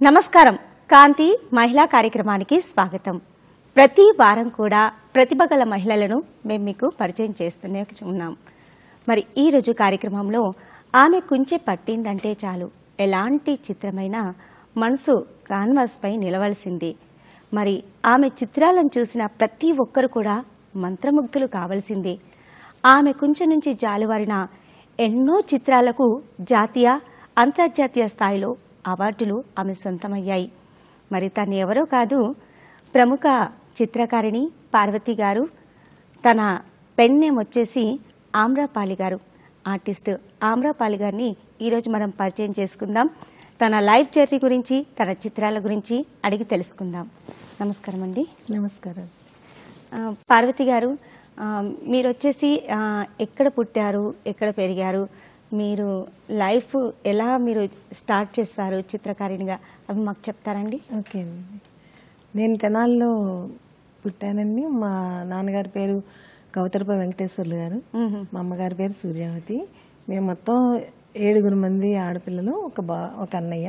నమస్కారం కాంతి మహిళా కార్యక్రమానికి స్వాగతం ప్రతి వారం కూడా ప్రతిభ గల మహిళలను మేము మీకు పరిచయం చేస్తూనే ఉన్నాం మరి ఈ రోజు కార్యక్రమంలో ఆమె కుంచె పట్టిందంటే చాలు ఎలాంటి చిత్రమైనా మనసు కాన్వాస్ పై నిలవలసింది మరి ఆమె చిత్రాలను చూసిన ప్రతి ఒక్కరు కూడా మంత్రముగ్ధులు కావలసిందే ఆమె కుంచె నుంచి జాలువారిన ఎన్నో చిత్రాలకు జాతీయ అంతర్జాతీయ స్థాయిలో అవార్డులు ఆమె సొంతమయ్యాయి మరి తను ఎవరో కాదు ప్రముఖ చిత్రకారిణి పార్వతి గారు తన పెన్ నేమ్ వచ్చేసి ఆమ్రపాలి గారు ఆర్టిస్ట్ ఆమ్రపాలి గారిని ఈరోజు మనం పరిచయం చేసుకుందాం తన లైఫ్ జర్నీ గురించి తన చిత్రాల గురించి అడిగి తెలుసుకుందాం నమస్కారం అండి నమస్కారం ఆ, పార్వతి గారు ఆ, మీరు వచ్చేసి ఆ, ఎక్కడ పుట్టారు ఎక్కడ పెరిగారు మీరు లైఫ్ ఎలా మీరు స్టార్ట్ చేస్తారు చిత్రకారిణిగా అవి మాకు చెప్తారండి ఓకే అండి నేను తెనాల్లో పుట్టానండి మా నాన్నగారి పేరు కౌతరప వెంకటేశ్వర్లు గారు మ్మ్. మా అమ్మగారి పేరు సూర్యావతి మేము మొత్తం ఏడుగురు మంది ఆడపిల్లలు ఒక బా ఒక అన్నయ్య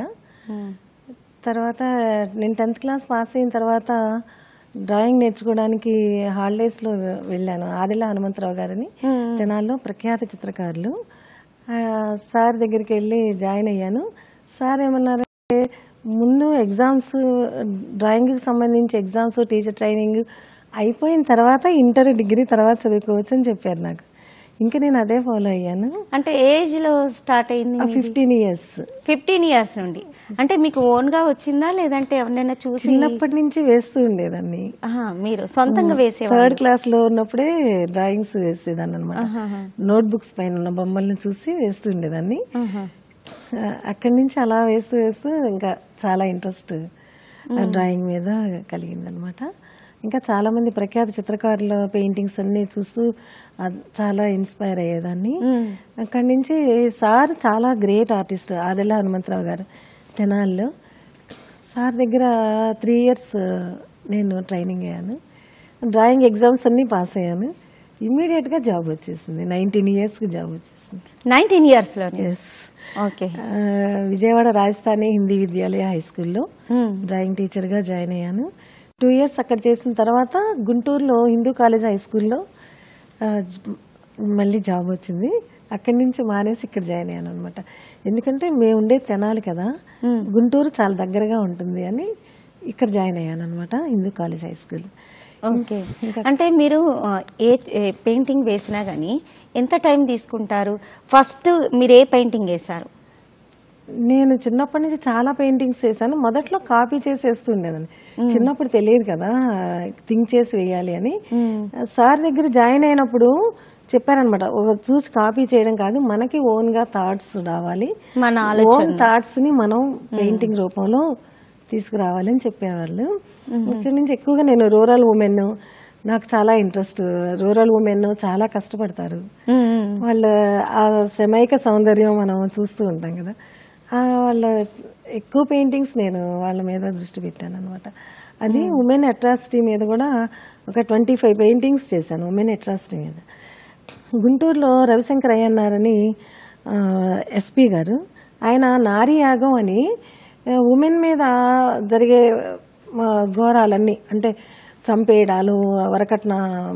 తర్వాత నేను టెన్త్ క్లాస్ పాస్ అయిన తర్వాత డ్రాయింగ్ నేర్చుకోవడానికి హాలిడేస్లో వెళ్ళాను ఆదిల హనుమంతరావు గారని తెనాల్లో ప్రఖ్యాత చిత్రకారులు ఆ, సార్ దగ్గరికి వెళ్ళి జాయిన్ అయ్యాను సార్ ఏమన్నారంటే ముందు ఎగ్జామ్స్ డ్రాయింగ్కి సంబంధించి ఎగ్జామ్స్ టీచర్ ట్రైనింగ్ అయిపోయిన తర్వాత ఇంటర్ డిగ్రీ తర్వాత చదువుకోవచ్చు అని చెప్పారు నాకు ఇంకా నేను అదే ఫాలో అయ్యాను అంటే ఏజ్ లో స్టార్ట్ అయింది ఫిఫ్టీన్ ఇయర్స్ ఫిఫ్టీన్ ఇయర్స్ నుండి అంటే మీకు ఓన్ గా వచ్చిందా లేదంటే ఎవరినైనా చూసి చిన్నప్పటి నుంచి వేస్తూ ఉండేదాన్ని ఆహా, మీరు సొంతంగా వేసేవారు థర్డ్ క్లాస్ లో ఉన్నప్పుడే డ్రాయింగ్స్ వేసేదాన్ని అనమాట నోట్ బుక్స్ పైన ఉన్న బొమ్మల్ని చూసి వేస్తూ ఉండేదాన్ని ఆ, అక్కడి నుంచి అలా వేస్తూ వేస్తూ ఇంకా చాలా ఇంట్రెస్ట్ డ్రాయింగ్ మీద కలిగిందనమాట ఇంకా చాలా మంది ప్రఖ్యాత చిత్రకారుల పెయింటింగ్స్ అన్ని చూస్తూ ఆ, చాలా ఇన్స్పైర్ అయ్యేదాన్ని అక్కడి నుంచి సార్ చాలా గ్రేట్ ఆర్టిస్ట్ ఆదిల హనుమంతరావు గారు తెనాల్లో సార్ దగ్గర త్రీ ఇయర్స్ నేను ట్రైనింగ్ అయ్యాను డ్రాయింగ్ ఎగ్జామ్స్ అన్నీ పాస్ అయ్యాను ఇమ్మీడియట్గా జాబ్ వచ్చేసింది నైన్టీన్ ఇయర్స్కి జాబ్ వచ్చేసింది నైన్టీన్ ఇయర్స్ లో yes okay Vijayawada Rajdhani Hindi Vidyalaya high స్కూల్లో డ్రాయింగ్ టీచర్గా జాయిన్ అయ్యాను టూ ఇయర్స్ అక్కడ చేసిన తర్వాత గుంటూరులో హిందూ కాలేజ్ హై స్కూల్లో ఆ, జ- మళ్ళీ జాబ్ వచ్చింది అక్కడి నుంచి మానేసి ఇక్కడ జాయిన్ అయ్యాను అనమాట ఎందుకంటే మేము ఉండే తెనాలి కదా గుంటూరు చాలా దగ్గరగా ఉంటుంది అని ఇక్కడ జాయిన్ అయ్యాను అనమాట Hindu college high school okay అంటే మీరు ఆ, ఏ ఏ పెయింటింగ్ వేసినా గానీ ఎంత టైం తీసుకుంటారు ఫస్ట్ మీరు ఏ పెయింటింగ్ వేశారు నేను చిన్నప్పటి నుంచి చాలా పెయింటింగ్స్ చేశాను మొదట్లో కాపీ చేసి వేస్తుండేదాన్ని చిన్నప్పుడు తెలియదు కదా థింక్ చేసి వేయాలి అని సార్ దగ్గర జాయిన్ అయినప్పుడు చెప్పారనమాట చూసి కాపీ చేయడం కాదు మనకి ఓన్ గా థాట్స్ రావాలి మన ఓన్ థాట్స్ ని మనం పెయింటింగ్ రూపంలో తీసుకురావాలి అని చెప్పేవాళ్ళు ఇక్కడి నుంచి ఎక్కువగా నేను రూరల్ ఉమెన్ నాకు చాలా ఇంట్రెస్ట్ రూరల్ ఉమెన్ చాలా కష్టపడతారు వాళ్ళ ఆ శ్రమైక సౌందర్యం మనం చూస్తూ ఉంటాం కదా ఆ వాళ్ళ ఎక్కువ పెయింటింగ్స్ నేను వాళ్ళ మీద దృష్టి పెట్టాను అనమాట అది ఉమెన్ అట్రాసిటీ మీద కూడా ఒక ట్వంటీ ఫైవ్ పెయింటింగ్స్ చేశాను ఉమెన్ అట్రాసిటీ మీద గుంటూరులో రవిశంకర్ అయ్యన్నారని ఎస్పీ గారు ఆయన నారీ యాగం అని ఉమెన్ మీద జరిగే ఆ, ఘోరాలన్నీ అంటే చంపేయడాలు వరకట్న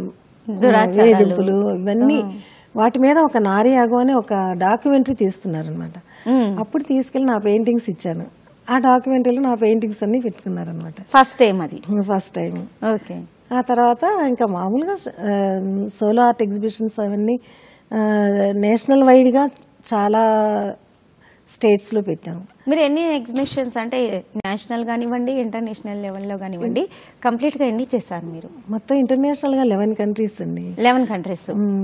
వేధింపులు ఇవన్నీ వాటి మీద ఒక నారీ యాగం అని ఒక డాక్యుమెంటరీ తీస్తున్నారనమాట అప్పుడు తీసుకెళ్లి నా పెయింటింగ్స్ ఇచ్చాను ఆ డాక్యుమెంటరీలో నా పెయింటింగ్స్ అన్ని పెట్టుకున్నారనమాట ఫస్ట్ టైం అది ఫస్ట్ టైం ఓకే ఆ తర్వాత ఇంకా మామూలుగా సోలో ఆర్ట్ ఎగ్జిబిషన్స్ అవన్నీ ఆ, నేషనల్ వైడ్గా చాలా స్టేట్స్లో పెట్టాము మీరు ఎన్ని ఎగ్జిబిషన్స్ అంటే నేషనల్ కానివ్వండి ఇంటర్నేషనల్ లెవెల్లో కానివ్వండి కంప్లీట్ గా ఎన్ని చేశారు మీరు మొత్తం ఇంటర్నేషనల్గా లెవెన్ కంట్రీస్ అండి లెవెన్ కంట్రీస్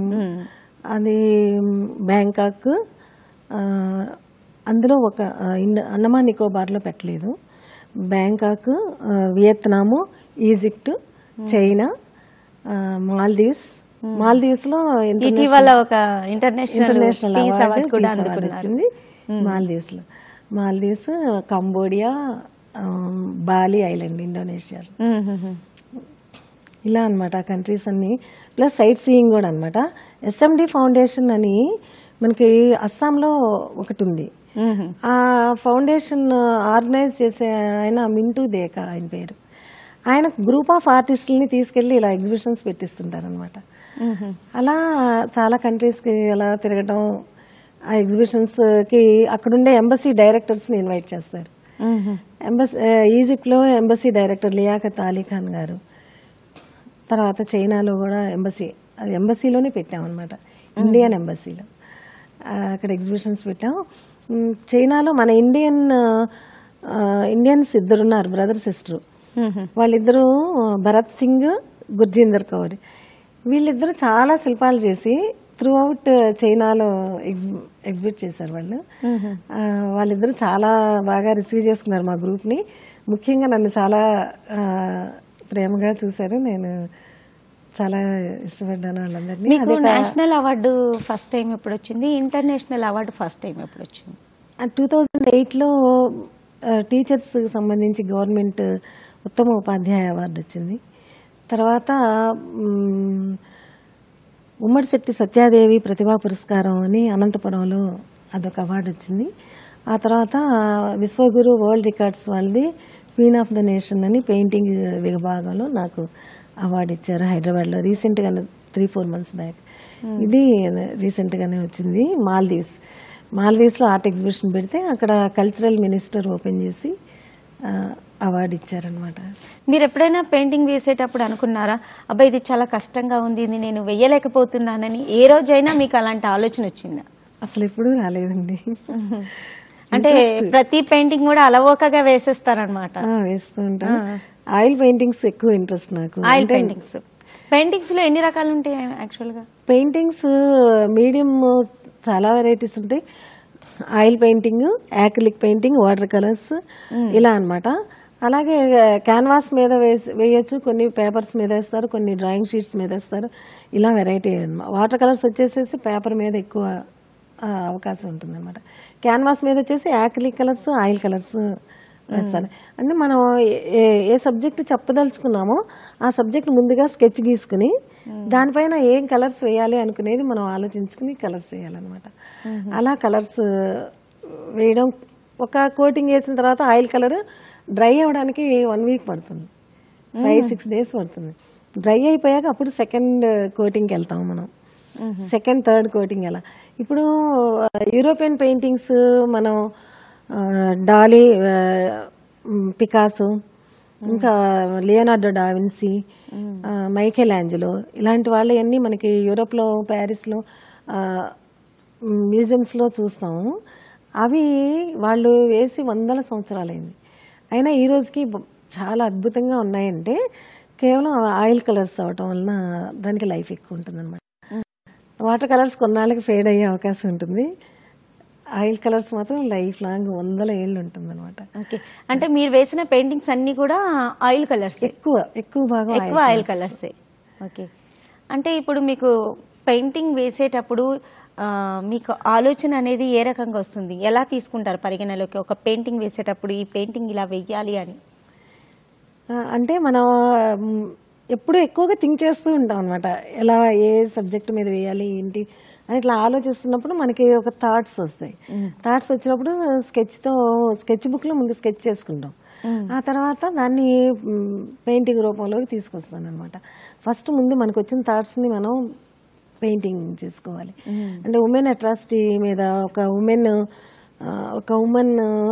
అది బ్యాంకాక్ ఆ, అందులో ఒక ఆ, ఇన్- అండమాన్ నికోబార్లో పెట్టలేదు బ్యాంకాక్ ఆ, వియత్నాము ఈజిప్ట్ చైనా ఆ, మాల్దీవ్స్ మాల్దీవ్స్ లో ఇటీవల ఒక international international peace award award కూడా పీస్ అవార్డు అందుకున్నారు వచ్చింది మాల్దీవ్స్ లో మాల్దీవ్స్ కంబోడియా ఆ, బాలి ఐలాండ్ ఇండోనేషియాలో మ్మ్, మ్మ్, మ్మ్. ఇలా అన్నమాట ఆ కంట్రీస్ అన్ని ప్లస్ సైట్ సీయింగ్ కూడా అనమాట ఎస్ఎండి ఫౌండేషన్ అని మనకి అస్సాంలో ఒకటి ఉంది మ్మ్. ఆ ఫౌండేషన్ ఆర్గనైజ్ చేసే ఆయన మింటూ దేకా ఆయన పేరు ఆయన గ్రూప్ ఆఫ్ ఆర్టిస్టులని తీసుకెళ్లి ఇలా ఎగ్జిబిషన్స్ పెట్టిస్తుంటారు అనమాట మ్మ్. అలా చాలా కంట్రీస్కి అలా తిరగడం ఆ ఎగ్జిబిషన్స్కి అక్కడుండే ఎంబసీ డైరెక్టర్స్ని ఇన్వైట్ చేస్తారు మ్మ్. ఎంబసీ ఈజిప్ట్లో ఎంబసీ డైరెక్టర్ లియాఖత్ అలీ ఖాన్ గారు తర్వాత చైనాలో కూడా ఎంబసీ అది ఎంబసీలోనే పెట్టామన్నమాట ఇండియన్ ఎంబసీలో ఆ, అక్కడ ఎగ్జిబిషన్స్ పెట్టాం ఉమ్, చైనాలో మన ఇండియన్ ఆ, ఇండియన్స్ ఇద్దరున్నారు బ్రదర్ సిస్టర్ మ్మ్. వాళ్ళిద్దరూ భరత్ సింగ్ గుర్జీందర్ కౌర్ వీళ్ళిద్దరూ చాలా శిల్పాలు చేసి త్రూ అవుట్ చైనాలో ఎగ్జి ఎగ్జిబిట్ చేశారు వాళ్ళు ఆ, వాళ్ళిద్దరూ చాలా బాగా రిసీవ్ చేసుకున్నారు మా గ్రూప్ని ముఖ్యంగా నన్ను చాలా ఆ, ప్రేమగా చూశారు నేను చాలా ఇష్టపడ్డాను వాళ్ళందరినీ మీకు నేషనల్ అవార్డు ఫస్ట్ టైం ఎప్పుడు వచ్చింది ఇంటర్నేషనల్ అవార్డు ఫస్ట్ టైం ఎప్పుడు వచ్చింది టూ థౌజండ్ ఎయిట్లో టీచర్స్ సంబంధించి గవర్నమెంట్ ఉత్తమ ఉపాధ్యాయ అవార్డు వచ్చింది తర్వాత మ్, ఉమ్మడి శెట్టి సత్యాదేవి ప్రతిభా పురస్కారం అని అనంతపురంలో అదొక అవార్డు వచ్చింది ఆ తర్వాత విశ్వగురు వరల్డ్ రికార్డ్స్ వాళ్ళది క్వీన్ ఆఫ్ ద నేషన్ అని పెయింటింగ్ విభాగంలో నాకు అవార్డు ఇచ్చారు హైదరాబాద్లో రీసెంట్గానే త్రీ ఫోర్ మంత్స్ బ్యాక్ ఇది రీసెంట్గానే వచ్చింది మాల్దీవ్స్ మాల్దీవ్స్లో ఆర్ట్ ఎగ్జిబిషన్ పెడితే అక్కడ కల్చరల్ మినిస్టర్ ఓపెన్ చేసి ఆ, అవార్డు ఇచ్చారనమాట మీరు ఎప్పుడైనా పెయింటింగ్ వేసేటప్పుడు అనుకున్నారా అబ్బా ఇది చాలా కష్టంగా ఉంది ఇది నేను వెయ్యలేకపోతున్నానని ఏ రోజైనా మీకు అలాంటి ఆలోచన వచ్చిందా అసలు ఎప్పుడూ రాలేదండి అంటే ప్రతి పెయింటింగ్ కూడా అలవోకగా వేసేస్తారనమాట ఆ, వేస్తూ ఉంటాను ఆయిల్ పెయింటింగ్స్ ఎక్కువ ఇంట్రెస్ట్ నాకు ఆయిల్ పెయింటింగ్స్ పెయింటింగ్స్ లో ఎన్ని రకాలు ఉంటాయి యాక్చువల్ గా పెయింటింగ్స్ మీడియం చాలా వెరైటీస్ ఉంటాయి oil painting acrylic painting water colours ఇలా అన్నమాట అలాగే క్యాన్వాస్ మీద వేసి వేయొచ్చు కొన్ని పేపర్స్ మీద వేస్తారు కొన్ని డ్రాయింగ్ షీట్స్ మీద వేస్తారు ఇలా వెరైటీ వాటర్ కలర్స్ వచ్చేసేసి పేపర్ మీద ఎక్కువ ఆ, అవకాశం ఉంటుంది అనమాట క్యాన్వాస్ మీద వచ్చేసి యాక్రిలిక్ కలర్స్ ఆయిల్ కలర్స్ వేస్తారు అంటే మనం ఏ- ఏ- ఏ సబ్జెక్ట్ చెప్పదలుచుకున్నామో ఆ సబ్జెక్ట్ ముందుగా స్కెచ్ గీసుకుని దానిపైన ఏం కలర్స్ వేయాలి అనుకునేది మనం ఆలోచించుకుని కలర్స్ వేయాలన్నమాట అలా కలర్స్ వేయడం ఒక కోటింగ్ వేసిన తర్వాత ఆయిల్ కలర్ డ్రై అవ్వడానికి వన్ వీక్ పడుతుంది ఫైవ్ సిక్స్ డేస్ పడుతుంది డ్రై అయిపోయాక అప్పుడు సెకండ్ కోటింగ్కి వెళ్తాం మనం సెకండ్ థర్డ్ కోటింగ్ ఎలా ఇప్పుడు యూరోపియన్ పెయింటింగ్స్ మనం ఆ, డాలీ ఆ, మ్, పికాసో ఇంకా లియోనార్డో డావిన్సీ ఆ, మైకేల్ ఆంజలో ఇలాంటి వాళ్ళవన్నీ మనకి యూరోప్లో ప్యారిస్లో ఆ, మ్, మ్యూజియంస్లో చూస్తాము అవి వాళ్ళు వేసి వందల సంవత్సరాలైంది అయినా ఈ రోజుకి బ- చాలా అద్భుతంగా ఉన్నాయంటే కేవలం ఆయిల్ కలర్స్ అవటం వలన దానికి లైఫ్ ఎక్కువ ఉంటుంది వాటర్ కలర్స్ కొన్నాళ్ళకి ఫేడ్ అయ్యే అవకాశం ఉంటుంది ఆయిల్ కలర్స్ మాత్రం లైఫ్ లాంగ్ వందల ఏళ్ళు ఉంటుంది అనమాట ఓకే అంటే మీరు వేసిన పెయింటింగ్స్ అన్ని కూడా ఆయిల్ కలర్స్ ఎక్కువ ఎక్కువ భాగం ఎక్కువ ఆయిల్ కలర్సే ఓకే అంటే ఇప్పుడు మీకు పెయింటింగ్ వేసేటప్పుడు ఆ, మీకు ఆలోచన అనేది ఏ రకంగా వస్తుంది ఎలా తీసుకుంటారు పరిగణలోకి ఒక పెయింటింగ్ వేసేటప్పుడు ఈ పెయింటింగ్ ఇలా వెయ్యాలి అని ఆ, అంటే మనం మ్, ఎప్పుడు ఎక్కువగా థింక్ చేస్తూ ఉంటాం అనమాట ఎలా ఏ సబ్జెక్ట్ మీద వేయాలి ఏంటి అని ఇట్లా ఆలోచిస్తున్నప్పుడు మనకి ఒక థాట్స్ వస్తాయి థాట్స్ వచ్చినప్పుడు స్కెచ్తో స్కెచ్ బుక్లో ముందు స్కెచ్ చేసుకుంటాం ఆ తర్వాత దాన్ని పెయింటింగ్ రూపంలోకి తీసుకొస్తాను అనమాట ఫస్ట్ ముందు మనకు వచ్చిన థాట్స్ని మనం పెయింటింగ్ చేసుకోవాలి అంటే ఉమెన్ అట్రాసిటీ మీద ఒక ఉమెన్ ఒక ఉమెన్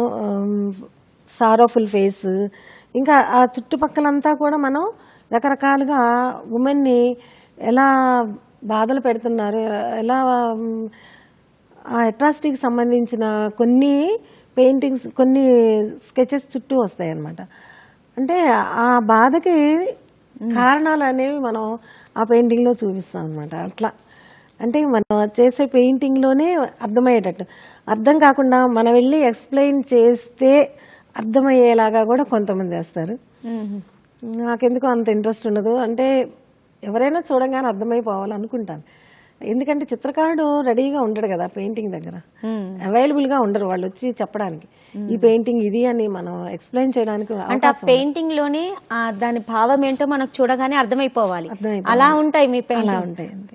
సారోఫుల్ ఫేస్ ఇంకా ఆ చుట్టుపక్కలంతా కూడా మనం రకరకాలుగా ఉమెన్ని ఎలా బాధలు పెడుతున్నారు ఎలా ఉమ్, ఆ అట్రాసిటీకి సంబంధించిన కొన్ని పెయింటింగ్స్ కొన్ని స్కెచెస్ చుట్టూ వస్తాయి అన్నమాట అంటే ఆ బాధకి కారణాలు అనేవి మనం ఆ పెయింటింగ్లో చూపిస్తాం అనమాట అట్లా అంటే మనం చేసే పెయింటింగ్లోనే అర్థమయ్యేటట్టు అర్థం కాకుండా మనం వెళ్ళి ఎక్స్ప్లెయిన్ చేస్తే అర్థమయ్యేలాగా కూడా కొంతమంది వేస్తారు నాకెందుకు అంత ఇంట్రెస్ట్ ఉండదు అంటే ఎవరైనా చూడంగానే అర్థమైపోవాలనుకుంటాను ఎందుకంటే చిత్రకారుడు రెడీగా ఉండడు కదా పెయింటింగ్ దగ్గర అవైలబుల్ గా ఉండరు వాళ్ళు వచ్చి చెప్పడానికి ఈ పెయింటింగ్ ఇది అని మనం ఎక్స్ప్లెయిన్ చేయడానికి అంటే ఆ పెయింటింగ్ లోనే ఆ దాని భావం ఏంటో మనకు చూడగానే అర్థమైపోవాలి అర్థమైపోవాలి. అలా ఉంటాయి మీ అలా పెయింటింగ్ ఉంటాయి అంతే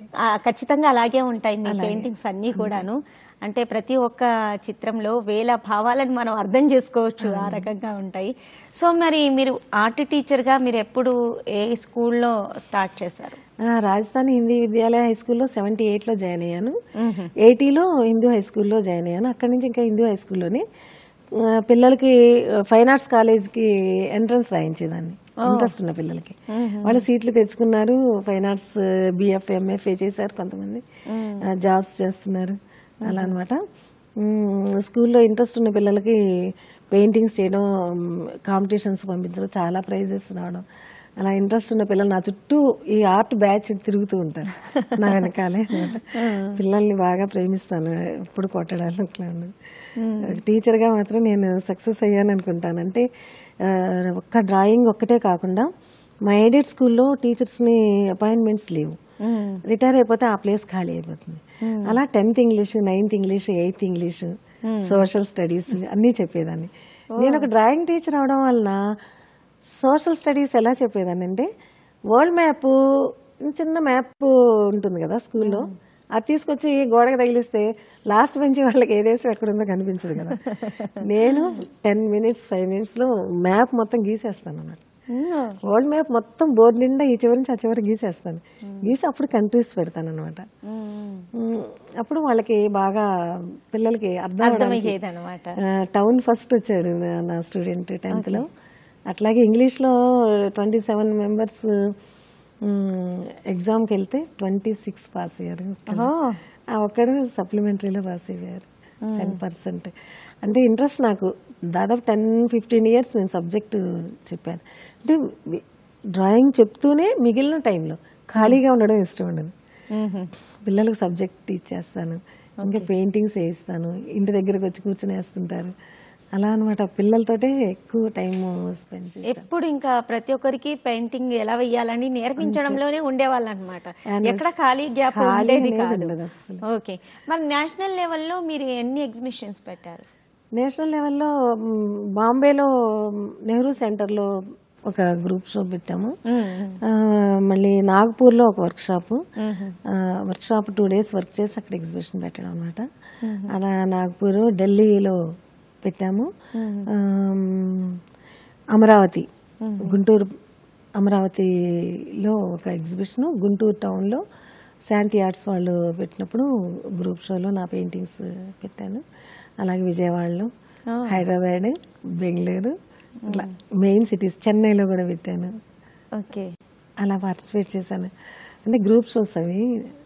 ఆ, ఖచ్చితంగా అలాగే ఉంటాయి మీ పెయింటింగ్స్ అన్నీ కూడాను అంటే ప్రతి ఒక్క చిత్రంలో వేల భావాలను మనం అర్థం చేసుకోవచ్చు ఆ రకంగా ఉంటాయి సో మరి మీరు ఆర్ట్ టీచర్గా మీరు ఎప్పుడు ఏ స్కూల్లో స్టార్ట్ చేశారు ఆ, రాజస్థాన్ హిందీ విద్యాలయ హై స్కూల్లో సెవెంటీ ఎయిట్లో జాయిన్ అయ్యాను ఎయిటీలో హిందూ హై స్కూల్లో జాయిన్ అయ్యాను అక్కడి నుంచి ఇంకా హిందూ హై స్కూల్లోనే ఆ, పిల్లలకి ఫైన్ ఆర్ట్స్ కాలేజ్కి ఎంట్రన్స్ రాయించేదాన్ని ఇంట్రెస్ట్ ఉన్న పిల్లలకి వాళ్ళు సీట్లు తెచ్చుకున్నారు ఫైన్ ఆర్ట్స్ బిఎఫ్ ఎంఎఫ్ఏ చేశారు కొంతమంది ఆ, జాబ్స్ చేస్తున్నారు అలా అనమాట స్కూల్లో ఇంట్రెస్ట్ ఉన్న పిల్లలకి పెయింటింగ్స్ చేయడం కాంపిటీషన్స్ పంపించడం చాలా ప్రైజెస్ రావడం అలా ఇంట్రెస్ట్ ఉన్న పిల్లలు నా చుట్టూ ఈ ఆర్ట్ బ్యాచ్ తిరుగుతూ ఉంటారు నా వెనకాలే అన్నమాట పిల్లల్ని బాగా ప్రేమిస్తాను ఎప్పుడు కొట్టడాలు అట్లా ఉండదు టీచర్గా మాత్రం నేను సక్సెస్ అయ్యాను అనుకుంటాను అంటే ఆ, ఒక్క డ్రాయింగ్ ఒక్కటే కాకుండా మా ఎయిడెడ్ స్కూల్లో టీచర్స్ని అపాయింట్మెంట్స్ లేవు రిటైర్ అయిపోతే ఆ ప్లేస్ ఖాళీ అయిపోతుంది అలా tenth English ninth English eighth English social studies అన్నీ చెప్పేదాన్ని నేను ఒక డ్రాయింగ్ టీచర్ అవడం వలన సోషల్ స్టడీస్ ఎలా చెప్పేదాన్ని అంటే వరల్డ్ మ్యాప్ చిన్న మ్యాప్ ఉంటుంది కదా స్కూల్లో అది తీసుకొచ్చి గోడకు తగిలిస్తే లాస్ట్ బెంచ్ వాళ్ళకి ఏ దేశం ఎక్కడుందో కనిపించదు కదా నేను టెన్ మినిట్స్ ఫైవ్ మినిట్స్లో మ్యాప్ మొత్తం గీసేస్తాను అన్నమాట వరల్డ్ మ్యాప్ మొత్తం బోర్డు నిండా ఈ చివరి నుంచి ఆ చివరి గీసేస్తాను గీసి అప్పుడు కంట్రీస్ పెడతాను అనమాట అప్పుడు వాళ్ళకి బాగా పిల్లలకి అర్థం అవడానికి అర్థమయ్యేది అనమాట టౌన్ ఫస్ట్ వచ్చాడు నా- నా స్టూడెంట్ టెన్త్ లో అట్లాగే ఇంగ్లీష్ లో ట్వంటీ సెవెన్ మెంబర్స్ ఎగ్జామ్కి వెళ్తే ట్వంటీ సిక్స్ పాస్ అయ్యారు ఆ ఒక్కడు సప్లిమెంటరీలో పాస్ అయ్యారు సెవెన్ పర్సెంట్ అంటే ఇంట్రెస్ట్ నాకు దాదాపు టెన్ ఫిఫ్టీన్ ఇయర్స్ నేను సబ్జెక్ట్ చెప్పాను అంటే డ్రాయింగ్ చెప్తూనే మిగిలిన టైంలో ఖాళీగా ఉండడం ఇష్టం ఉండదు పిల్లలకు సబ్జెక్ట్ టీచ్ చేస్తాను ఇంకా పెయింటింగ్స్ వేయిస్తాను ఇంటి దగ్గరకు వచ్చి కూర్చొని వేస్తుంటారు అలా అనమాట పిల్లలతోటే ఎక్కువ టైం స్పెండ్ చేస్తాను ఎప్పుడు ఇంకా ప్రతి ఒక్కరికి పెయింటింగ్ ఎలా వేయాలని నేర్పించడంలోనే ఉండేవాళ్ళు అనమాట ఎక్కడ ఖాళీ గ్యాప్ ఖాళీ ఉండేది అనేది కాదు ఉండదు అస్సలు. ఓకే మరి నేషనల్ లెవెల్లో మీరు ఎన్ని ఎగ్జిబిషన్స్ పెట్టారు నేషనల్ లెవెల్లో మ్, బాంబేలో మ్, నెహ్రూ సెంటర్లో ఒక గ్రూప్ షో పెట్టాము ఆ, మళ్ళీ నాగ్పూర్లో ఒక workshop workshop two days work చేసి అక్కడ ఎగ్జిబిషన్ పెట్టడం అనమాట అలా నాగ్పూర్ ఢిల్లీలో పెట్టాము ఆమ్, అమరావతి గుంటూరు అమరావతిలో ఒక ఎగ్జిబిషన్ గుంటూరు టౌన్లో శాంతి ఆర్ట్స్ వాళ్ళు పెట్టినప్పుడు గ్రూప్ షోలో నా పెయింటింగ్స్ పెట్టాను అలాగే విజయవాడలో హైదరాబాద్ బెంగళూరు అట్లా మెయిన్ సిటీస్ చెన్నైలో కూడా పెట్టాను ఓకే అలా పార్టిసిపేట్ చేశాను అంటే గ్రూప్ షోస్ అవి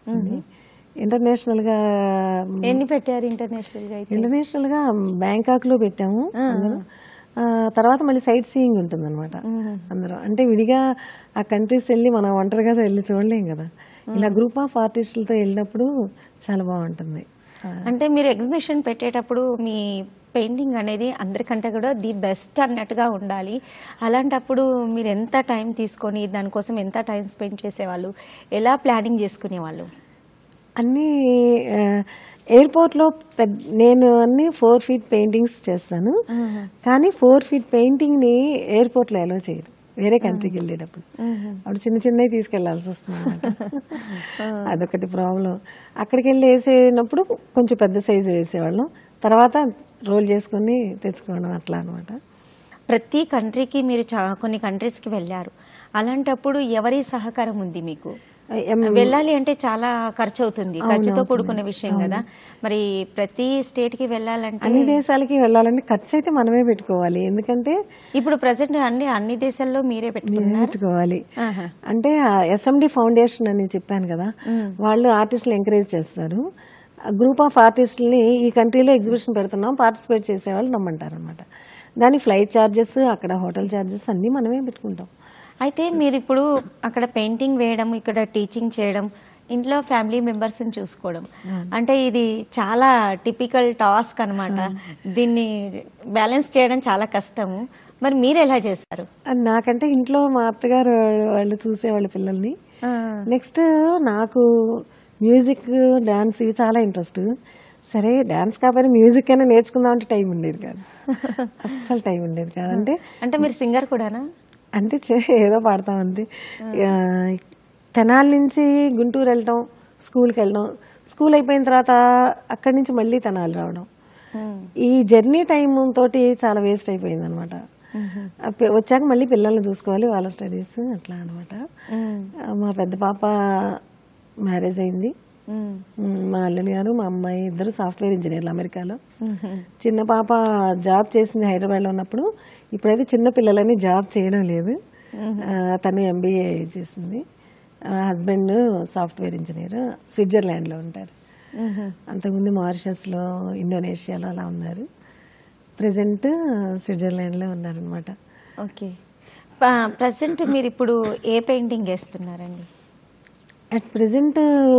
ఇంటర్నేషనల్ గా ఎన్ని పెట్టారు ఇంటర్నేషనల్ గా అయితే ఇంటర్నేషనల్ గా బ్యాంకాక్ లో పెట్టాము అందరూ ఆ, తర్వాత మళ్ళీ సైట్ సీయింగ్ ఉంటుంది అనమాట అందరూ అంటే విడిగా ఆ కంట్రీస్ వెళ్ళి మనం ఒంటరిగా వెళ్ళి చూడలేం కదా ఇలా గ్రూప్ ఆఫ్ ఆర్టిస్టులతో వెళ్ళినప్పుడు చాలా బాగుంటుంది ఆ, అంటే మీరు ఎగ్జిబిషన్ పెట్టేటప్పుడు మీ పెయింటింగ్ అనేది అందరికంటే కూడా ది బెస్ట్ అన్నట్టుగా ఉండాలి అలాంటప్పుడు మీరు ఎంత టైం తీసుకొని దానికోసం ఎంత టైం స్పెండ్ చేసేవాళ్ళు ఎలా ప్లానింగ్ చేసుకునేవాళ్ళు అన్ని ఆ, ఎయిర్పోర్ట్ లో పెద్ద నేను అన్ని ఫోర్ ఫీట్ పెయింటింగ్స్ చేస్తాను కానీ ఫోర్ ఫీట్ పెయింటింగ్ ని ఎయిర్పోర్ట్ లో ఎలా చేయరు వేరే కంట్రీకి వెళ్ళేటప్పుడు అప్పుడు చిన్న చిన్నవి తీసుకెళ్లాల్సి వస్తుంది అనమాట అదొకటి ప్రాబ్లం అక్కడికి వెళ్ళి వేసేటప్పుడు కొంచెం పెద్ద సైజు వేసేవాళ్ళం తర్వాత రోల్ చేసుకుని తెచ్చుకోవడం అట్లా అనమాట ప్రతి కంట్రీకి మీరు చా- కొన్ని కంట్రీస్కి వెళ్ళారు అలాంటప్పుడు ఎవరి సహకారం ఉంది మీకు వెళ్ళాలి అంటే చాలా ఖర్చు అవుతుంది ఖర్చుతో కూడుకున్న విషయం కదా మరి ప్రతి స్టేట్ కి వెళ్ళాలంటే అన్ని దేశాలకి వెళ్ళాలంటే ఖర్చు అయితే మనమే పెట్టుకోవాలి ఎందుకంటే ఇప్పుడు ప్రజెంట్ అన్ని అన్ని దేశాల్లో మీరే పెట్టుకున్నారు నేర్చుకోవాలి అంటే ఎస్ఎండి ఫౌండేషన్ అని చెప్పాను కదా వాళ్ళు ఆర్టిస్టులు ఎంకరేజ్ చేస్తారు గ్రూప్ ఆఫ్ ఆర్టిస్టులని ఈ కంట్రీలో ఎగ్జిబిషన్ పెడుతున్నాం పార్టిసిపేట్ చేసేవాళ్ళు నమ్మంటారు అనమాట దాని ఫ్లైట్ ఛార్జెస్ అక్కడ హోటల్ ఛార్జెస్ అన్నీ మనమే పెట్టుకుంటాం అయితే మీరు ఇప్పుడు అక్కడ పెయింటింగ్ వేయడం ఇక్కడ టీచింగ్ చేయడం ఇంట్లో ఫ్యామిలీ మెంబర్స్ చూసుకోవడం అంటే ఇది చాలా టిపికల్ టాస్క్ అన్నమాట దీన్ని బ్యాలెన్స్ చేయడం చాలా కష్టము మరి మీరు ఎలా చేశారు అది నాకంటే ఇంట్లో మా అత్తగారు వాళ్ళు చూసేవాళ్ళు పిల్లల్ని నెక్స్ట్ నాకు మ్యూజిక్ డాన్స్ ఇవి చాలా ఇంట్రెస్ట్ సరే డాన్స్ కాకపోతే మ్యూజిక్ అయినా నేర్చుకుందాం అంటే టైం ఉండేది కాదు అస్సలు టైం ఉండేది కాదు అంటే అంటే మీరు సింగర్ కూడానా అంటే చే- ఏదో పాడతాం అంతే ఆ, తెనాలి నుంచి గుంటూరు వెళ్ళటం స్కూల్కి వెళ్ళడం స్కూల్ అయిపోయిన తర్వాత అక్కడి నుంచి మళ్ళీ తెనాలి రావడం మ్మ్. ఈ జర్నీ టైం తోటి చాలా వేస్ట్ అయిపోయింది అనమాట వచ్చాక మళ్ళీ పిల్లల్ని చూసుకోవాలి వాళ్ళ స్టడీస్ అట్లా అనమాట మ్మ్. మా పెద్ద పాప మ్యారేజ్ అయింది మ్మ్. మ్, మా అల్లుని గారు మా అమ్మాయి ఇద్దరు సాఫ్ట్వేర్ ఇంజనీర్లు అమెరికాలో మ్మ్. చిన్న పాప జాబ్ చేసింది హైదరాబాద్లో ఉన్నప్పుడు ఇప్పుడైతే చిన్న పిల్లలని జాబ్ చేయడం లేదు ఆ, తను ఎంబీఏ చేసింది హస్బెండ్ సాఫ్ట్వేర్ ఇంజనీర్ స్విట్జర్లాండ్లో ఉంటారు మ్మ్. అంతకుముందు మారిషస్లో ఇండోనేషియాలో అలా ఉన్నారు ప్రజెంట్ స్విట్జర్లాండ్లో ఉన్నారనమాట ఓకే ప్రజెంట్ మీరు ఇప్పుడు ఏ పెయింటింగ్ వేస్తున్నారండి అట్ ప్రజెంట్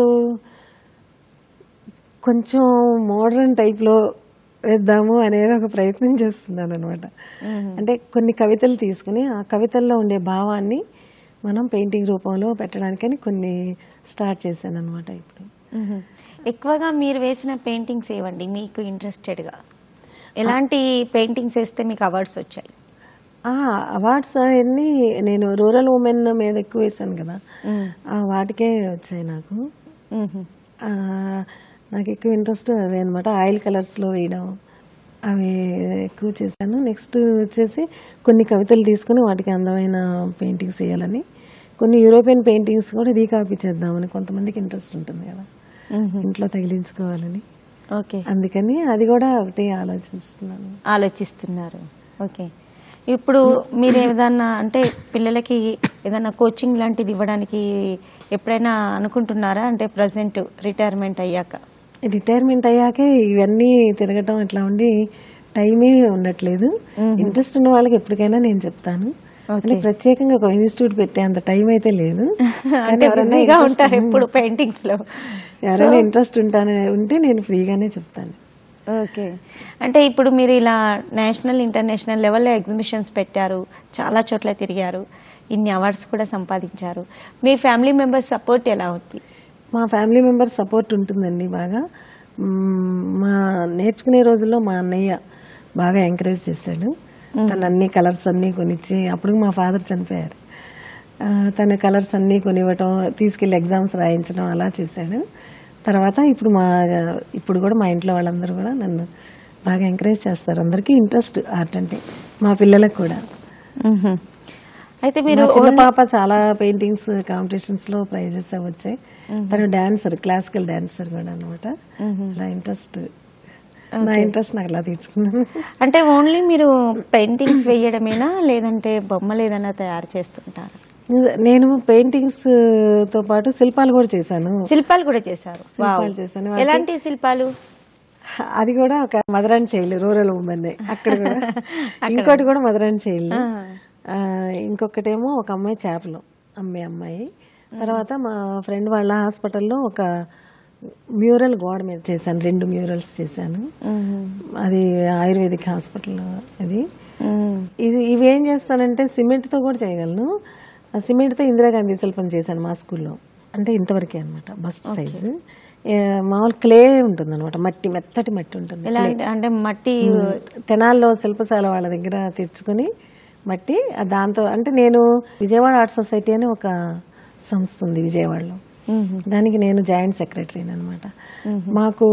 కొంచెం మోడర్న్ టైప్లో వేద్దాము అనేది ఒక ప్రయత్నం చేస్తున్నాను అనమాట అంటే కొన్ని కవితలు తీసుకుని ఆ కవితల్లో ఉండే భావాన్ని మనం పెయింటింగ్ రూపంలో పెట్టడానికని కొన్ని స్టార్ట్ చేశాను అనమాట ఇప్పుడు మ్మ్. ఎక్కువగా మీరు వేసిన పెయింటింగ్స్ ఏవండి మీకు ఇంట్రెస్టెడ్గా ఎలాంటి పెయింటింగ్స్ వేస్తే మీకు అవార్డ్స్ వచ్చాయి ఆ అవార్డ్స్ అవన్నీ నేను రూరల్ ఉమెన్ మీద ఎక్కువ వేసాను కదా మ్మ్. ఆ వాటికే వచ్చాయి నాకు మ్మ్. ఆ, నాకు ఎక్కువ ఇంట్రెస్ట్ అవే అనమాట ఆయిల్ కలర్స్లో వేయడం అవి ఎక్కువ చేశాను నెక్స్ట్ వచ్చేసి కొన్ని కవితలు తీసుకుని వాటికి అందమైన పెయింటింగ్స్ వేయాలని కొన్ని యూరోపియన్ పెయింటింగ్స్ కూడా రీకాపీ చేద్దామని కొంతమందికి ఇంట్రెస్ట్ ఉంటుంది కదా మ్మ్. ఇంట్లో తగిలించుకోవాలని ఓకే అందుకని అది కూడా ఒకటి ఆలోచిస్తున్నాను ఆలోచిస్తున్నారు ఓకే ఇప్పుడు మీరు ఏదన్నా అంటే పిల్లలకి ఏదైనా కోచింగ్ లాంటిది ఇవ్వడానికి ఎప్పుడైనా అనుకుంటున్నారా అంటే ప్రజెంట్ రిటైర్మెంట్ అయ్యాక రిటైర్మెంట్ అయ్యాకే ఇవన్నీ తిరగటం ఇట్లా ఉండి టైమే ఉండట్లేదు ఇంట్రెస్ట్ ఉన్న వాళ్ళకి ఎప్పటికైనా నేను చెప్తాను అంటే ప్రత్యేకంగా ఒక ఇన్స్టిట్యూట్ పెట్టే అంత టైం అయితే లేదు కానీ అంటే ఎవరైనా బిజీగా interest ఉంటారు ఎప్పుడు పెయింటింగ్స్ లో ఎవరైనా ఇంట్రెస్ట్ ఉంటానే ఉంటే నేను ఫ్రీగానే చెప్తాను ఓకే అంటే ఇప్పుడు మీరు ఇలా నేషనల్ ఇంటర్నేషనల్ లెవెల్లో ఎగ్జిబిషన్స్ పెట్టారు చాలా చోట్ల తిరిగారు ఇన్ని అవార్డ్స్ కూడా సంపాదించారు మీ ఫ్యామిలీ మెంబర్స్ సపోర్ట్ ఎలా అవుతుంది మా ఫ్యామిలీ మెంబర్స్ సపోర్ట్ ఉంటుందండి బాగా మ్మ్, మా నేర్చుకునే రోజుల్లో మా అన్నయ్య బాగా ఎంకరేజ్ చేశాడు తను అన్ని కలర్స్ అన్నీ కొనిచ్చి అప్పుడు మా ఫాదర్ చనిపోయారు ఆ, తన కలర్స్ అన్నీ కొనివ్వటం తీసుకెళ్లి ఎగ్జామ్స్ రాయించడం అలా చేశాడు తర్వాత ఇప్పుడు మా ఇప్పుడు కూడా మా ఇంట్లో వాళ్ళందరూ కూడా నన్ను బాగా ఎంకరేజ్ చేస్తారు అందరికీ ఇంట్రెస్ట్ ఆర్ట్ అంటే మా పిల్లలకు కూడా అయితే మీరు మా చిన్న పాప చాలా పెయింటింగ్స్ కాంపిటీషన్స్ లో ప్రైజెస్ వచ్చాయి తను డాన్సర్ క్లాసికల్ డాన్సర్ కూడా అనమాట అలా ఇంట్రెస్ట్ నా ఇంట్రెస్ట్ నాకు అలా తీర్చుకున్నాను అంటే ఓన్లీ మీరు పెయింటింగ్స్ వేయడమేనా లేదంటే బొమ్మలు ఏదైనా తయారు చేస్తుంటారా నేను పెయింటింగ్స్ తో పాటు శిల్పాలు కూడా చేశాను శిల్పాలు కూడా చేశారు శిల్పాలు వావ్. చేశాను. ఎలాంటి శిల్పాలు అది కూడా ఒక mother and child rural women అక్కడ కూడా ఇంకోటి కూడా మదర్ అండ్ చైల్డ్ ఇంకొకటేమో ఒక అమ్మాయి చేపలు అమ్మే అమ్మాయి తర్వాత మా ఫ్రెండ్ వాళ్ళ హాస్పిటల్లో ఒక మ్యూరల్ గోడ మీద చేశాను రెండు మ్యూరల్స్ చేశాను అది ఆయుర్వేదిక్ హాస్పిటల్ అది మ్మ్. ఇది ఇవి ఏం చేస్తానంటే సిమెంట్తో కూడా చేయగలను ఆ సిమెంట్తో ఇందిరాగాంధీ శిల్పం చేశాను మా స్కూల్లో అంటే ఇంతవరకే అనమాట బస్ట్ సైజు మామూలు క్లే ఉంటుంది అనమాట మట్టి మెత్తటి మట్టి ఉంటుంది ఎలా అంటే- అంటే మట్టి తెనాల్లో శిల్పశాల వాళ్ళ దగ్గర తెచ్చుకొని మట్టి ఆ దాంతో అంటే నేను విజయవాడ ఆర్ట్ సొసైటీ అని ఒక సంస్థ ఉంది విజయవాడలో మ్మ్. దానికి నేను జాయింట్ సెక్రటరీని అనమాట మాకు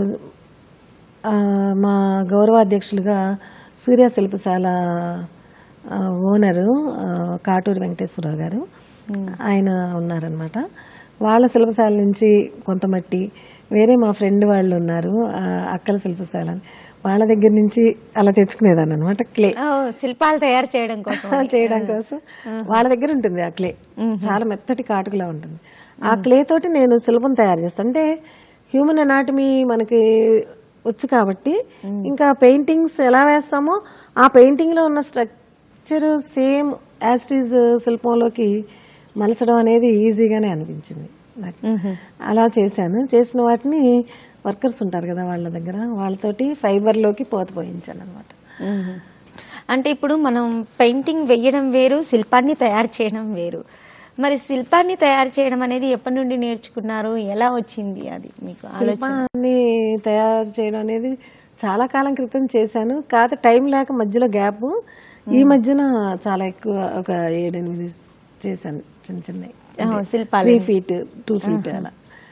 ఆ, మా గౌరవాధ్యక్షులుగా సూర్య శిల్పశాల ఆ, ఓనరు ఆ, కాటూరి వెంకటేశ్వరరావు గారు ఆయన ఉన్నారనమాట వాళ్ళ శిల్పశాల నుంచి కొంత మట్టి వేరే మా ఫ్రెండ్ వాళ్ళు ఉన్నారు ఆ, అక్కల శిల్పశాల అని. వాళ్ళ దగ్గర నుంచి అలా తెచ్చుకునేదాన్ని అనమాట క్లే ఓ, శిల్పాలు తయారు చేయడం కోసం చేయడం కోసం వాళ్ళ దగ్గర ఉంటుంది ఆ క్లే చాలా మెత్తటి కాటుకులా ఉంటుంది ఆ క్లే తోటి నేను శిల్పం తయారు చేస్తాను అంటే హ్యూమన్ అనాటమీ మనకి వచ్చు కాబట్టి ఇంకా పెయింటింగ్స్ ఎలా వేస్తామో ఆ పెయింటింగ్ లో ఉన్న స్ట్రక్చర్ సేమ్ యాస్టీజ్ శిల్పంలోకి మలచడం అనేది ఈజీగానే అనిపించింది నాకు అలా చేశాను చేసిన వాటిని వర్కర్స్ ఉంటారు కదా వాళ్ళ దగ్గర వాళ్ళతోటి ఫైబర్ లోకి పోత పోయించాను అనమాట మ్మ్. అంటే ఇప్పుడు మనం పెయింటింగ్ వేయడం వేరు శిల్పాన్ని తయారు చేయడం వేరు మరి శిల్పాన్ని తయారు చేయడం అనేది ఎప్పటి నుండి నేర్చుకున్నారు ఎలా వచ్చింది అది మీకు ఆలోచన శిల్పాన్ని తయారు చేయడం అనేది చాలా కాలం క్రితం చేశాను కాకపోతే టైం లేక మధ్యలో గ్యాప్ ఈ మధ్యన చాలా ఎక్కువ ఒక ఏడెనిమిది చేశాను చిన్న చిన్న ఆ, శిల్పాలు త్రీ ఫీట్ టూ ఫీట్ అలా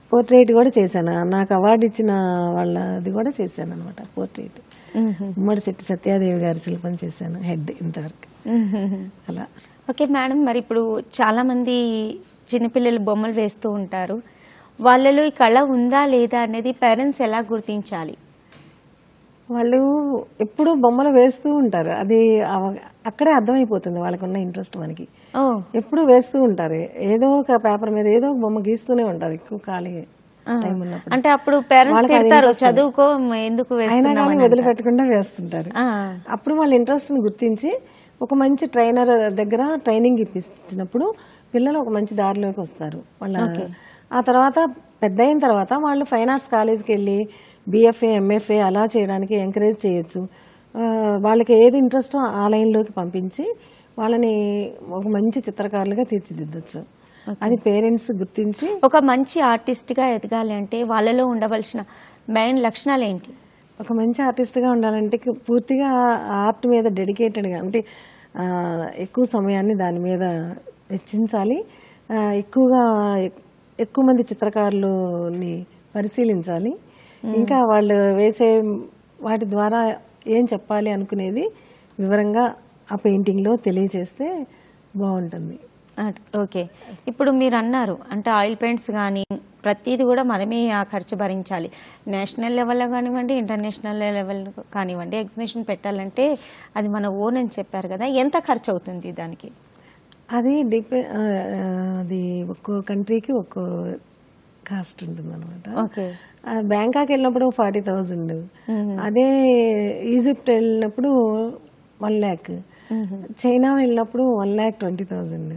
పోర్ట్రేట్ కూడా చేశాను నాకు అవార్డు ఇచ్చిన వాళ్ళది కూడా చేశాను అనమాట పోర్ట్రేట్ ఉమ్మడి శెట్టి సత్యాదేవి గారి శిల్పం చేశాను హెడ్ ఇంతవరకు అలా ఓకే మేడం మరి ఇప్పుడు చాలా మంది చిన్నపిల్లలు బొమ్మలు వేస్తూ ఉంటారు వాళ్ళలో ఈ కళ ఉందా లేదా అనేది పేరెంట్స్ ఎలా గుర్తించాలి వాళ్ళు ఎప్పుడు బొమ్మలు వేస్తూ ఉంటారు అది అవ- అక్కడే అర్థమైపోతుంది వాళ్ళకున్న ఇంట్రెస్ట్ మనకి ఓ ఎప్పుడు వేస్తూ ఉంటారు ఏదో ఒక పేపర్ మీద ఏదో ఒక బొమ్మ గీస్తూనే ఉంటారు ఎక్కువ ఖాళీ టైం ఉన్నప్పుడు అంటే అప్పుడు పేరెంట్స్ వాళ్ళకి అది తిడతారు interest చదువుకో మ- ఎందుకు అయినా వేస్తున్నావు కానీ అని అంటారు. వదిలిపెట్టకుండా వేస్తుంటారు ఆ, అప్పుడు వాళ్ళ ఇంట్రెస్ట్ని గుర్తించి ఒక మంచి ట్రైనర్ దగ్గర ట్రైనింగ్ ఇప్పించినప్పుడు పిల్లలు ఒక మంచి దారిలోకి వస్తారు వాళ్ళ ఆ తర్వాత పెద్ద అయిన తర్వాత వాళ్ళు ఫైన్ ఆర్ట్స్ కాలేజ్కి వెళ్ళి బిఎఫ్ఏ ఎంఎఫ్ఏ అలా చేయడానికి ఎంకరేజ్ చేయొచ్చు ఆ, వాళ్ళకి ఏది ఇంట్రెస్టో ఆ లైన్లోకి పంపించి వాళ్ళని ఒక మంచి చిత్రకారులుగా తీర్చిదిద్దొచ్చు అది పేరెంట్స్ గుర్తించి ఒక మంచి ఆర్టిస్ట్ గా ఎదగాలి అంటే వాళ్ళలో ఉండవలసిన మెయిన్ లక్షణాలు ఏంటి ఒక మంచి ఆర్టిస్ట్గా ఉండాలంటే కి- పూర్తిగా ఆర్ట్ మీద డెడికేటెడ్గా అంటే ఆ, ఎక్కువ సమయాన్ని దాని మీద వెచ్చించాలి ఆ, ఎక్కువగా ఎక్- ఎక్కువ మంది చిత్రకారులని పరిశీలించాలి ఇంకా వాళ్ళు వేసే వాటి ద్వారా ఏం చెప్పాలి అనుకునేది వివరంగా ఆ పెయింటింగ్లో తెలియజేస్తే బాగుంటుంది అట్- ఓకే ఇప్పుడు మీరు అన్నారు అంటే ఆయిల్ పెయింట్స్ కానీ ప్రతిదీ కూడా మనమే ఆ ఖర్చు భరించాలి నేషనల్ లెవెల్లో కానివ్వండి ఇంటర్నేషనల్ లెవెల్ కానివ్వండి ఎగ్జిబిషన్ పెట్టాలంటే అది మన ఓన్ అని చెప్పారు కదా ఎంత ఖర్చు అవుతుంది దానికి అది డిపెండ్ అది ఒక్కో కంట్రీకి ఒక్కో కాస్ట్ ఉంటుంది అనమాట ఓకే బ్యాంకాక్ వెళ్ళినప్పుడు ఫార్టీ థౌజండ్ అదే ఈజిప్ట్ వెళ్ళినప్పుడు వన్ ల్యాక్ చైనా వెళ్ళినప్పుడు one lakh twenty thousand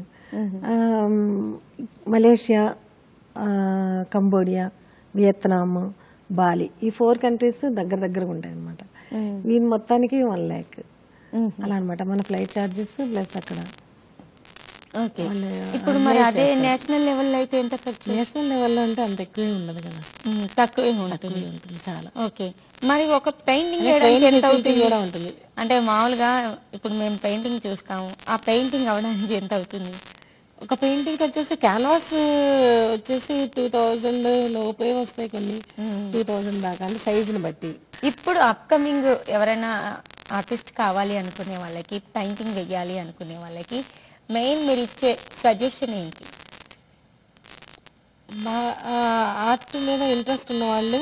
Malaysia ఆ, కంబోడియా వియత్నాం బాలి ఈ ఫోర్ కంట్రీస్ దగ్గర దగ్గరగా ఉంటాయి అనమాట వీని మొత్తానికి వన్ ల్యాక్ అలా అనమాట మన ఫ్లైట్ ఛార్జెస్ ప్లస్ అక్కడ ఓకే ఇప్పుడు మరి అదే నేషనల్ లెవెల్లో అయితే ఎంత ఖర్చు నేషనల్ లెవెల్లో అంటే అంత ఎక్కువే ఉండదు కదా ఉమ్, తక్కువే ఉంటుంది తక్కువే ఉంటుంది చాలా ఓకే మరి ఒక పెయింటింగ్ అంటే వేయడానికి training ఎంత facility అవుతుంది కూడా ఉంటుంది. అంటే మామూలుగా ఇప్పుడు మేము పెయింటింగ్ చూస్తాము ఆ పెయింటింగ్ అవడానికి ఎంత అవుతుంది ఒక పెయింటింగ్ వచ్చేసి క్యాన్వాస్ వచ్చేసి టూ థౌజండ్ లోపే వస్తాయి కొన్ని టూ థౌజండ్ దాకా అంటే సైజుని బట్టి ఇప్పుడు అప్కమింగ్ ఎవరైనా ఆర్టిస్ట్ కావాలి అనుకునే వాళ్ళకి పెయింటింగ్ వెయ్యాలి అనుకునే వాళ్ళకి మెయిన్ మీరు ఇచ్చే సజెషన్ ఏంటి మా ఆర్ట్ మీద ఇంట్రెస్ట్ ఉన్న వాళ్ళు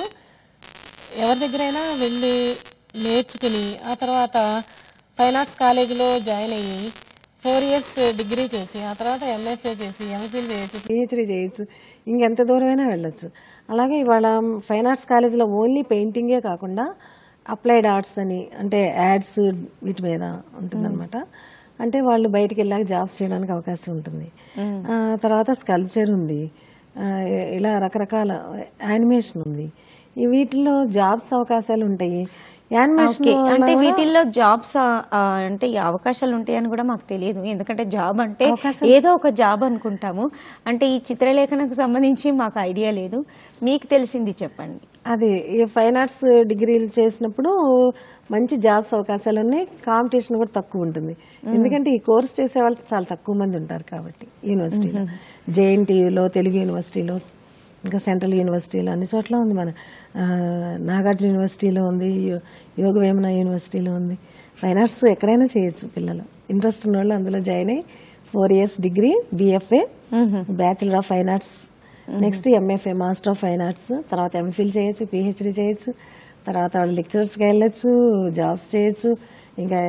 ఎవరి దగ్గరైనా వెళ్ళి నేర్చుకుని ఆ తర్వాత ఫైన్ ఆర్ట్స్ కాలేజీలో జాయిన్ అయ్యి ఫోర్ ఇయర్స్ డిగ్రీ చేసి ఆ తర్వాత ఎంఎఫ్ఏ చేసి ఎంఫిల్ చేయొచ్చు పిహెచ్డీ చేయొచ్చు ఇంకెంత దూరమైనా వెళ్ళొచ్చు అలాగే ఇవాళ ఫైన్ ఆర్ట్స్ కాలేజీలో ఓన్లీ పెయింటింగే కాకుండా అప్లైడ్ ఆర్ట్స్ అని అంటే యాడ్స్ వీటి మీద ఉంటుందన్నమాట అంటే వాళ్ళు బయటికి వెళ్ళాక జాబ్స్ చేయడానికి అవకాశం ఉంటుంది ఆ, తర్వాత స్కల్ప్చర్ ఉంది ఆ, ఇలా రకరకాల యానిమేషన్ ఉంది ఈ వీటిల్లో జాబ్స్ అవకాశాలు ఉంటాయి యానిమేషన్ ఓకే అంటే వీటిల్లో జాబ్స్ అంటే ఈ అవకాశాలు ఉంటాయని కూడా మాకు తెలియదు ఎందుకంటే జాబ్ అంటే ఏదో ఒక జాబ్ అనుకుంటాము అంటే ఈ చిత్రలేఖనకు సంబంధించి మాకు ఐడియా లేదు మీకు తెలిసింది చెప్పండి అది ఈ ఫైన్ ఆర్ట్స్ డిగ్రీలు చేసినప్పుడు మంచి జాబ్స్ అవకాశాలు ఉన్నాయి కాంపిటీషన్ కూడా తక్కువ ఉంటుంది ఎందుకంటే ఈ కోర్స్ చేసే వాళ్ళు చాలా తక్కువ మంది ఉంటారు కాబట్టి యూనివర్సిటీలో జేఎన్టీయూలో తెలుగు యూనివర్సిటీలో ఇంకా సెంట్రల్ యూనివర్సిటీలో అన్ని చోట్ల ఉంది మన ఆ, నాగార్జున యూనివర్సిటీలో ఉంది యో- యోగ వేమన యూనివర్సిటీలో ఉంది ఫైన్ ఆర్ట్స్ ఎక్కడైనా చేయొచ్చు పిల్లలు ఇంట్రెస్ట్ ఉన్న వాళ్ళు అందులో జాయిన్ అయ్యి four years degree BFA bachelor of fine arts next MFA master of fine arts తర్వాత ఎంఫిల్ చేయొచ్చు పిహెచ్డి చేయొచ్చు తర్వాత వాళ్ళు లెక్చరర్స్కి వెళ్ళొచ్చు జాబ్స్ చేయొచ్చు ఇంకా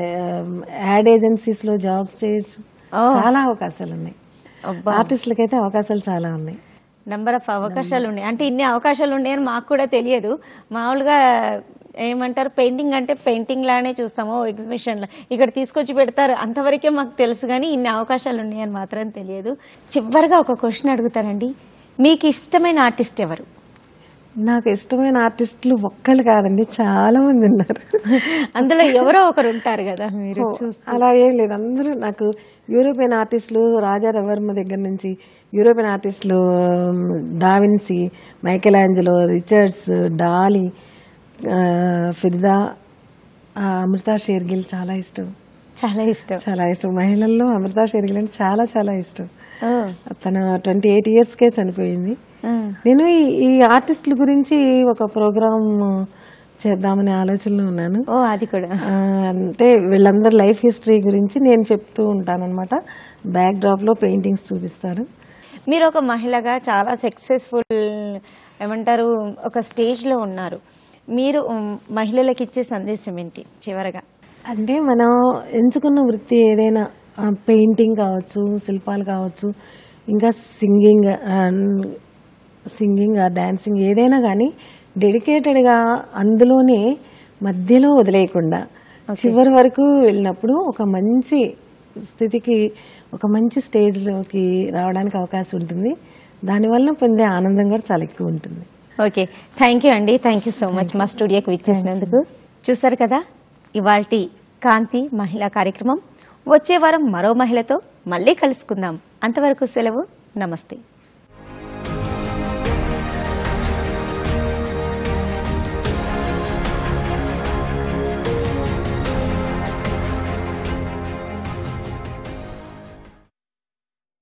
యాడ్ ఏజెన్సీస్లో జాబ్స్ చేయొచ్చు చాలా అవకాశాలు ఉన్నాయి ఆర్టిస్టులకి అయితే అవకాశాలు చాలా ఉన్నాయి నెంబర్ ఆఫ్ అవకాశాలు ఉన్నాయి అంటే ఇన్ని అవకాశాలు ఉన్నాయని మాకు కూడా తెలియదు మామూలుగా ఏమంటారు పెయింటింగ్ అంటే పెయింటింగ్ లానే చూస్తాము ఎగ్జిబిషన్ ఇక్కడ తీసుకొచ్చి పెడతారు అంతవరకే మాకు తెలుసు కానీ ఇన్ని అవకాశాలు ఉన్నాయని మాత్రం తెలియదు చివరిగా ఒక క్వశ్చన్ అడుగుతానండి మీకు ఇష్టమైన ఆర్టిస్ట్ ఎవరు నాకు ఇష్టమైన ఆర్టిస్టులు ఒక్కళ్ళు కాదండి చాలా మంది ఉన్నారు అందులో ఎవరో ఒకరు ఉంటారు కదా మీరు చూస్తే అలా ఏం లేదు అందరూ నాకు యూరోపియన్ ఆర్టిస్టులు రాజా రవర్మ దగ్గర నుంచి యూరోపియన్ ఆర్టిస్టులు Da Vinci Michelangelo Richards Dali ఆ, ఫిర్దా ఆ, అమృతా షేర్గిల్ చాలా ఇష్టం చాలా ఇష్టం చాలా ఇష్టం మహిళల్లో అమృత షెరిగిల్ అంటే చాలా చాలా ఇష్టం ఓ, తన ట్వంటీ ఎయిట్ ఇయర్స్కే చనిపోయింది ఆ, నేను ఈ ఈ ఆర్టిస్టుల గురించి ఒక ప్రోగ్రామ్ చేద్దామనే ఆలోచనలో ఉన్నాను ఓ అది కూడా ఆ, అంటే వీళ్ళందరి లైఫ్ హిస్టరీ గురించి నేను చెప్తూ ఉంటానన్నమాట బ్యాక్ డ్రాప్ లో పెయింటింగ్స్ చూపిస్తారు మీరు ఒక మహిళగా చాలా సక్సెస్ఫుల్ ఏమంటారు ఒక స్టేజ్లో ఉన్నారు మీరు ఉమ్, మహిళలకు ఇచ్చే సందేశం ఏంటి చివరగా అంటే మనం ఎంచుకున్న వృత్తి ఏదైనా పెయింటింగ్ కావచ్చు శిల్పాలు కావచ్చు ఇంకా సింగింగ్ సింగింగ్ డాన్సింగ్ ఏదైనా కానీ డెడికేటెడ్గా అందులోనే మధ్యలో వదిలేయకుండా చివరి వరకు వెళ్ళినప్పుడు ఒక మంచి స్థితికి ఒక మంచి స్టేజ్లోకి రావడానికి అవకాశం ఉంటుంది దానివల్ల పొందే ఆనందం కూడా చాలా ఎక్కువ ఉంటుంది ఓకే థ్యాంక్ యూ అండి థ్యాంక్ యూ సో మచ్ మా స్టూడియోకి విచ్చేసినందుకు చూసారు కదా ఇవాల్టి కాంతి మహిళా కార్యక్రమం వచ్చే వారం మరో మహిళతో మళ్ళీ కలుసుకుందాం అంతవరకు సెలవు నమస్తే